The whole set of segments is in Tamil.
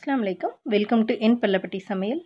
அஸ்ஸலாமு அலைக்கும் வெல்கம் டு என் பல்லப்பட்டி சமையல்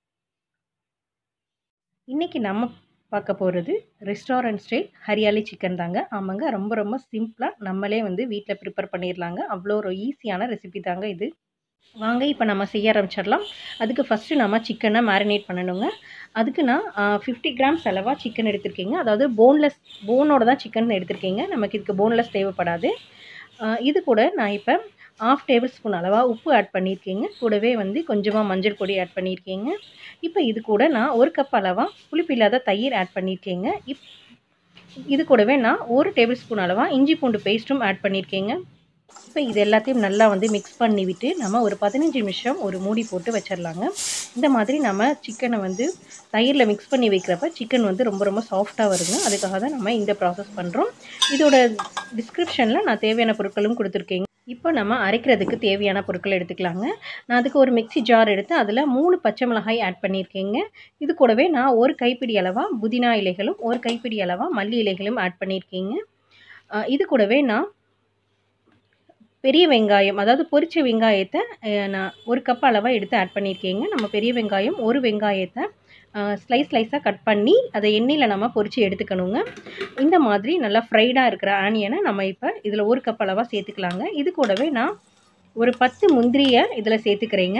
இன்றைக்கி நம்ம பார்க்க போகிறது ரெஸ்டாரண்ட் ஸ்டைல் ஹரியாலி சிக்கன் தாங்க ஆமாங்க ரொம்ப ரொம்ப சிம்பிளாக நம்மளே வந்து வீட்டில் ப்ரிப்பேர் பண்ணிடலாங்க அவ்வளோ ஒரு ஈஸியான ரெசிபி தாங்க இது வாங்க இப்போ நம்ம செய்ய ஆரம்பிச்சிடலாம் அதுக்கு ஃபஸ்ட்டு நம்ம சிக்கனை மேரினேட் பண்ணணுங்க அதுக்கு நான் ஃபிஃப்டி கிராம்ஸ் அளவாக சிக்கன் எடுத்திருக்கீங்க அதாவது போன்லெஸ் போனோட தான் சிக்கன் எடுத்திருக்கீங்க நமக்கு இதுக்கு போன்லெஸ் தேவைப்படாது இது கூட நான் இப்போ ஆஃப் டேபிள் ஸ்பூன் அளவாக உப்பு ஆட் பண்ணியிருக்கீங்க கூடவே வந்து கொஞ்சமாக மஞ்சள் பொடி ஆட் பண்ணியிருக்கீங்க இப்போ இது கூட நான் ஒரு கப் அளவாக புளிப்பு இல்லாத தயிர் ஆட் பண்ணியிருக்கேங்க இப் இது கூடவே நான் ஒரு டேபிள் ஸ்பூன் அளவாக இஞ்சி பூண்டு பேஸ்ட்டும் ஆட் பண்ணியிருக்கேங்க இப்போ இது எல்லாத்தையும் நல்லா வந்து மிக்ஸ் பண்ணி விட்டு நம்ம ஒரு பதினஞ்சு நிமிஷம் ஒரு மூடி போட்டு வச்சிடலாங்க இந்த மாதிரி நம்ம சிக்கனை வந்து தயிரில் மிக்ஸ் பண்ணி வைக்கிறப்ப சிக்கன் வந்து ரொம்ப ரொம்ப சாஃப்டாக வருங்க அதுக்காக தான் நம்ம இந்த ப்ராசஸ் பண்ணுறோம் இதோட டிஸ்கிரிப்ஷனில் நான் தேவையான பொருட்களும் கொடுத்துருக்கேங்க இப்போ நம்ம அரைக்கிறதுக்கு தேவையான பொருட்கள் எடுத்துக்கலாங்க நான் அதுக்கு ஒரு மிக்சி ஜார் எடுத்து அதில் மூணு பச்சை மிளகாய் ஆட் பண்ணியிருக்கேங்க இது கூடவே நான் ஒரு கைப்பிடி அளவாக புதினா இலைகளும் ஒரு கைப்பிடி அளவாக மல்லி இலைகளும் ஆட் பண்ணியிருக்கேங்க இது கூடவே நான் பெரிய வெங்காயம் அதாவது பொரிச்ச வெங்காயத்தை நான் ஒரு கப் அளவாக எடுத்து ஆட் பண்ணியிருக்கேங்க நம்ம பெரிய வெங்காயம் ஒரு வெங்காயத்தை ஸ்லைஸ் ஸ்லைஸாக கட் பண்ணி அதை எண்ணெயில் நம்ம பொரித்து எடுத்துக்கணுங்க இந்த மாதிரி நல்லா ஃப்ரைடாக இருக்கிற ஆனியனை நம்ம இப்போ இதில் ஒரு கப் அளவாக சேர்த்துக்கலாங்க இது கூடவே நான் ஒரு பத்து முந்திரியை இதில் சேர்த்துக்கிறேங்க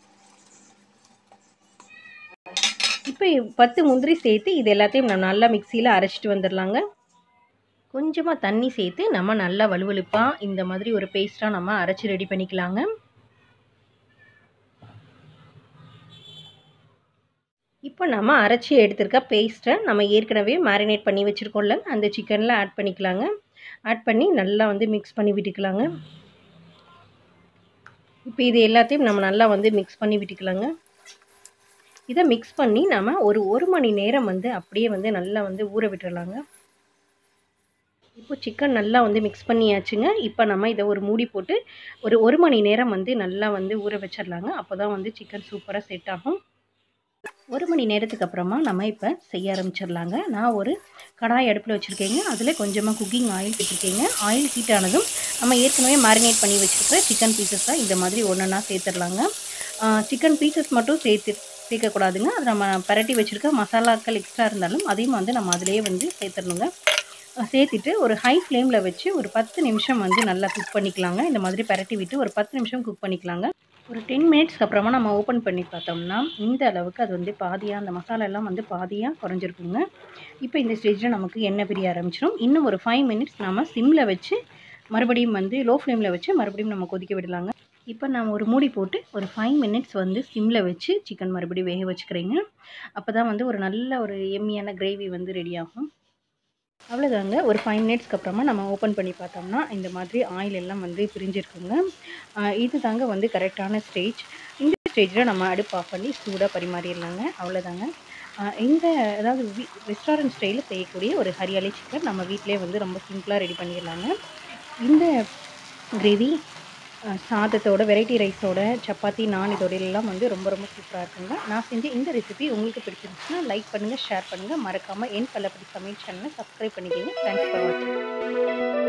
இப்போ பத்து முந்திரி சேர்த்து இது எல்லாத்தையும் நம்ம நல்லா மிக்சியில் அரைச்சிட்டு வந்துடலாங்க கொஞ்சமாக தண்ணி சேர்த்து நம்ம நல்லா வலுவலுப்பாக இந்த மாதிரி ஒரு பேஸ்ட்டாக நம்ம அரைச்சி ரெடி பண்ணிக்கலாங்க இப்போ நம்ம அரைச்சி எடுத்திருக்க பேஸ்ட்டை நம்ம ஏற்கனவே மேரினேட் பண்ணி வச்சுருக்கோம்ல அந்த சிக்கனில் ஆட் பண்ணிக்கலாங்க ஆட் பண்ணி நல்லா வந்து மிக்ஸ் பண்ணி விட்டுக்கலாங்க இப்போ இது எல்லாத்தையும் நம்ம நல்லா வந்து மிக்ஸ் பண்ணி விட்டுக்கலாங்க இதை மிக்ஸ் பண்ணி நம்ம ஒரு ஒரு மணி நேரம் வந்து அப்படியே வந்து நல்லா வந்து ஊற விட்டுறலாங்க இப்போ சிக்கன் நல்லா வந்து மிக்ஸ் பண்ணியாச்சுங்க இப்போ நம்ம இதை ஒரு மூடி போட்டு ஒரு ஒரு மணி நேரம் வந்து நல்லா வந்து ஊற வச்சிடலாங்க அப்போ தான் வந்து சிக்கன் சூப்பராக செட் ஆகும் ஒரு மணி நேரத்துக்கு அப்புறமா நம்ம இப்போ செய்ய ஆரம்பிச்சிடலாங்க நான் ஒரு கடாய் அடுப்பில் வச்சுருக்கேங்க அதில் கொஞ்சமாக குக்கிங் ஆயில் வச்சுருக்கேங்க ஆயில் ஹீட் ஆனதும் நம்ம ஏற்கனவே மேரினேட் பண்ணி வச்சுருக்கிற சிக்கன் பீசஸாக இந்த மாதிரி ஒன்றா சேர்த்துடலாங்க சிக்கன் பீசஸ் மட்டும் சேர்த்து சேர்க்கக்கூடாதுங்க அது நம்ம பரட்டி வச்சுருக்க மசாலாக்கள் எக்ஸ்ட்ரா இருந்தாலும் அதையும் வந்து நம்ம அதிலேயே வந்து சேர்த்துடணுங்க சேர்த்துட்டு ஒரு ஹை ஃப்ளேமில் வச்சு ஒரு பத்து நிமிஷம் வந்து நல்லா குக் பண்ணிக்கலாங்க இந்த மாதிரி பரட்டி விட்டு ஒரு பத்து நிமிஷம் குக் பண்ணிக்கலாங்க ஒரு டென் மினிட்ஸ்க்கு அப்புறமா நம்ம ஓப்பன் பண்ணி பார்த்தோம்னா இந்த அளவுக்கு அது வந்து பாதியாக அந்த மசாலா எல்லாம் வந்து பாதியாக குறைஞ்சிருக்குங்க இப்போ இந்த ஸ்டேஜில் நமக்கு எண்ணெய் பிரிய ஆரம்பிச்சிடும் இன்னும் ஒரு ஃபைவ் மினிட்ஸ் நம்ம சிம்மில் வச்சு மறுபடியும் வந்து லோ ஃப்ளேமில் வச்சு மறுபடியும் நம்ம கொதிக்க விடலாங்க இப்போ நான் ஒரு மூடி போட்டு ஒரு ஃபைவ் மினிட்ஸ் வந்து சிம்மில் வச்சு சிக்கன் மறுபடியும் வேக வச்சுக்கிறேங்க அப்போ தான் வந்து ஒரு நல்ல ஒரு எம்மியான கிரேவி வந்து ரெடி ஆகும் அவ்வளோதாங்க ஒரு ஃபைவ் மினிட்ஸ்க்கு அப்புறமா நம்ம ஓப்பன் பண்ணி பார்த்தோம்னா இந்த மாதிரி ஆயில் எல்லாம் வந்து பிரிஞ்சிருக்குங்க இது தாங்க வந்து கரெக்டான ஸ்டேஜ் இந்த ஸ்டேஜில் நம்ம அடுப்பு ஆஃப் பண்ணி சூடாக பரிமாறிடலாங்க அவ்வளோதாங்க இந்த அதாவது வீ ரெஸ்டாரண்ட் ஸ்டைலில் செய்யக்கூடிய ஒரு ஹரியாலி சிக்கன் நம்ம வீட்டிலே வந்து ரொம்ப சிம்பிளாக ரெடி பண்ணிடலாங்க இந்த கிரேவி சாதத்தோட வெரைட்டி ரைஸோட சப்பாத்தி நான் இதோட எல்லாம் வந்து ரொம்ப ரொம்ப சூப்பராக இருக்குங்க நான் செஞ்ச இந்த ரெசிபி உங்களுக்கு பிடிச்சிருந்துச்சுன்னா லைக் பண்ணுங்கள் ஷேர் பண்ணுங்கள் மறக்காமல் என் பல்லப்படி சமையல் சேனலை சப்ஸ்கிரைப் பண்ணிக்கோங்க தேங்க்ஸ் ஃபார் வாட்சிங்